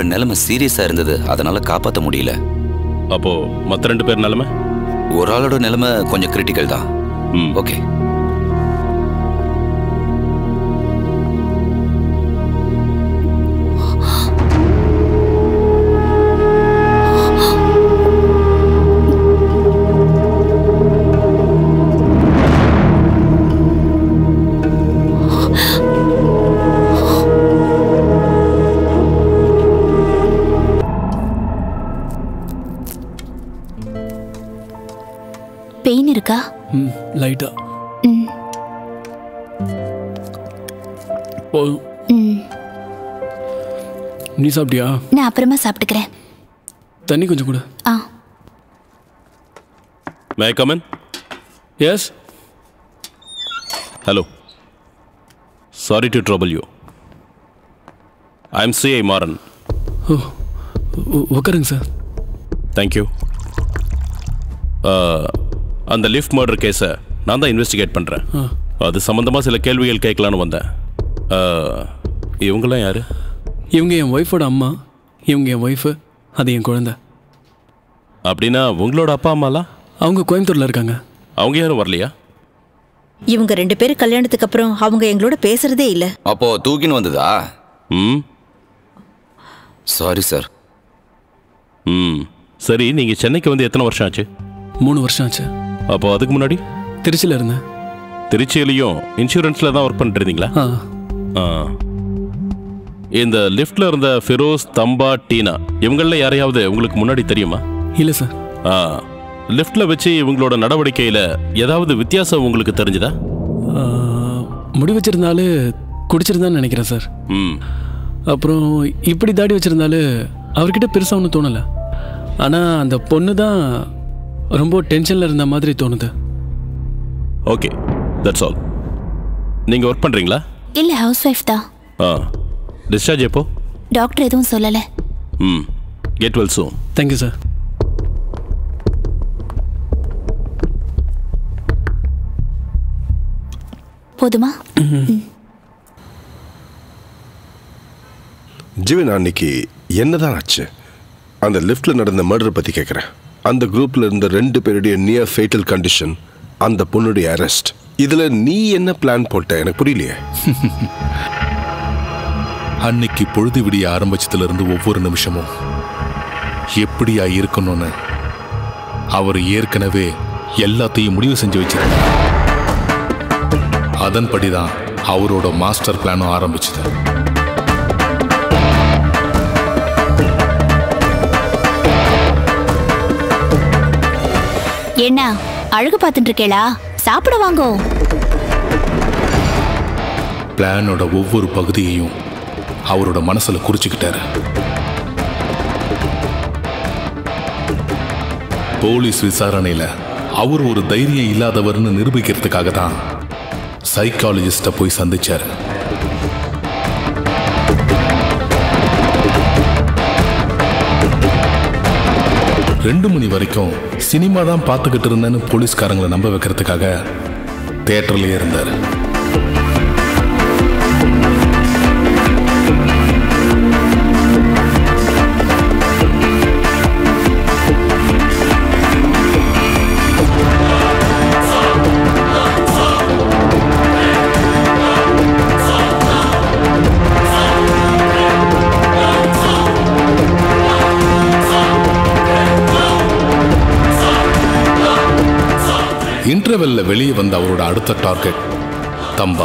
அவரோட நிலைமை சீரியஸா இருந்தது அதனால காப்பாத்த முடியல அப்போ மற்ற ரெண்டு பேர் நிலைமை ஒரு ஆளோட நிலைமை கொஞ்சம் கிரிட்டிக்கல் தான் ம் ஓகே பெயின் இருக்கா ம் லைட்டா ம் போதும் ம் நீ சாப்பிட்டியா நான் அப்புறமா சாப்பிட்டுக்கிறேன் தண்ணி கொஞ்சம் கொடு ஆ may come in yes hello sorry to trouble you I am CI Maran ஓ உ- உட்காருங்க சார் தேங்க்யூ அந்த லிஃப்ட் மர்டர் கேஸை நான் தான் இன்வெஸ்டிகேட் பண்ணுறேன் ஆ. அது சம்மந்தமாக சில கேள்விகள் கேட்கலான்னு வந்தேன் Uh, இவங்களாம் யார் இவங்க என் ஒய்ஃபோட அம்மா இவங்க என் ஒய்ஃபு அது என் குழந்தை அப்படின்னா உங்களோட அப்பா அம்மாலாம் அவங்க கோயம்புத்தூரில் இருக்காங்க அவங்க யாரும் வரலையா இவங்க ரெண்டு பேரும் கல்யாணத்துக்கு அப்புறம் அவங்க எங்களோட பேசுறதே இல்ல அப்போ தூக்கின்னு வந்ததா ம் சாரி சார் ம் சரி நீங்கள் சென்னைக்கு வந்து எத்தனை வருஷம் ஆச்சு மூணு வருஷம் ஆச்சு அப்போ அதுக்கு முன்னாடி திருச்சியில் இருந்தேன் திருச்சியிலையும் இன்சூரன்ஸில் தான் ஒர்க் பண்ணிட்டு இருந்தீங்களா ஆ ஆ இந்த லிஃப்ட்ல இருந்த ஃபிரோஸ் தம்பா டீனா இவங்கள யாரையாவது உங்களுக்கு முன்னாடி தெரியுமா இல்லை சார் ஆ லிஃப்ட்ல வச்சு இவங்களோட நடவடிக்கையில ஏதாவது வித்தியாசம் உங்களுக்கு தெரிஞ்சுதா ஆ, முடி வச்சிருந்தாலு குடிச்சிருந்தான்னு நினைக்கிறேன் சார் ம் அப்புறம் இப்படி தாடி வச்சிருந்தாலு அவர்கிட்ட பெருசாக ஒன்றும் தோணலை ஆனால் அந்த பொண்ணு தான் ரொம்ப டென்ஷனில் இருந்த மாதிரி தோணுது ஓகே தட்ஸ் ஆல் நீங்க ஒர்க் பண்றீங்களா இல்லை ஹவுஸ் ஒய்ஃப் தான் ஆ டிஸ்சார்ஜ் எப்போ டாக்டர் எதுவும் சொல்லலை ம் get well soon thank you sir போதுமா ஜீவன் அன்னைக்கு என்னதான் ஆச்சு அந்த லிஃப்ட்ல நடந்த மர்டர் பத்தி கேட்குறேன் அந்த குரூப்ல இருந்த ரெண்டு பேருடைய நியர் ஃபேட்டல் கண்டிஷன் அந்த பொண்ணுடைய அரெஸ்ட் இதுல நீ என்ன பிளான் போட்ட எனக்கு புரியலையே அன்னைக்கு பொழுது விடிய ஆரம்பிச்சதுல இருந்து ஒவ்வொரு நிமிஷமும் எப்படியா இருக்கணும்னு அவர் ஏற்கனவே எல்லாத்தையும் முடிவு செஞ்சு வச்சிருந்தார் அதன்படிதான் அவரோட மாஸ்டர் பிளானும் ஆரம்பிச்சது என்ன அழகு பார்த்துட்டு இருக்கேளா சாப்பிட வாங்கோ பிளானோட ஒவ்வொரு பகுதியையும் அவரோட மனசுல குறிச்சுக்கிட்டாரு போலீஸ் விசாரணையில அவர் ஒரு தைரியம் இல்லாதவர்னு நிரூபிக்கிறதுக்காக தான் சைக்காலஜிஸ்ட போய் சந்திச்சாரு ரெண்டு மணி வரைக்கும் சினிமா தான் பார்த்துக்கிட்டு இருந்தேன்னு போலீஸ்காரங்களை நம்ப வைக்கிறதுக்காக தேட்டர்லயே இருந்தார் இன்டர்வெல்ல வெளியே வந்த அவரோட அடுத்த டார்கெட் தம்பா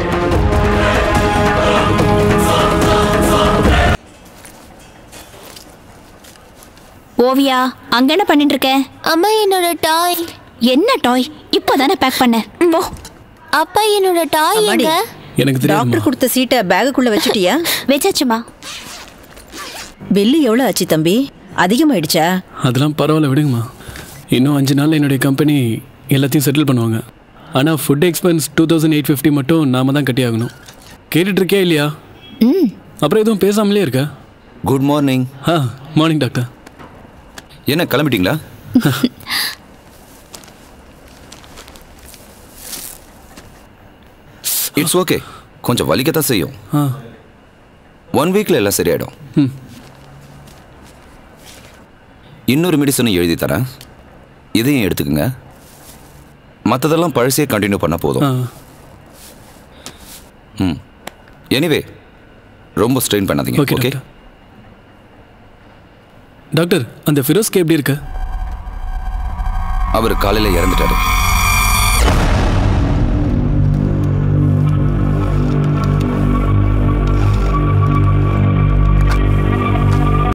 ஓவியா அங்க என்ன பண்ணிட்டு இருக்க அம்மா என்னோட டாய் என்ன டாய் இப்போதானே பேக் பண்ண போ அப்பா என்னோட டாய் அம்மாடி. எங்க எனக்கு தெரியாதுமா டாக்டர் கொடுத்த சீட்டை பேகுக்குள்ள வச்சுட்டியா வச்சாச்சுமா பில்லு எவ்வளவு ஆச்சு தம்பி அதிகமாயிடுச்சா அதெல்லாம் பரவாயில்ல விடுங்கம்மா இன்னும் அஞ்சு நாள் என்னுடைய கம்பெனி எல்லாத்தையும் செட்டில் பண்ணுவாங்க ஆனால் food expense two thousand eight fifty மட்டும் நாம தான் கட்டி ஆகணும் கேட்டுட்ருக்கே இல்லையா ம் அப்புறம் எதுவும் பேசாமலே இருக்க குட் மார்னிங் ஆ மார்னிங் டாக்டர் என்ன கிளம்பிட்டீங்களா இட்ஸ் ஓகே கொஞ்சம் வலிக்கத்தான் செய்யும் ஆ ஒன் வீக்ல எல்லாம் சரியாயிடும் இன்னொரு மெடிசனும் எழுதி தரேன் இதையும் எடுத்துக்கங்க மற்றதெல்லாம் பழசே கண்டினியூ பண்ண போதும் ஆ ம் எனிவே ரொம்ப ஸ்ட்ரெயின் பண்ணாதீங்க ஓகே ஓகே டாக்டர் டாக்டர் அந்த ஃபிரோஸ்க்கு எப்படி இருக்கு அவர் காலையில் இறந்துட்டாரு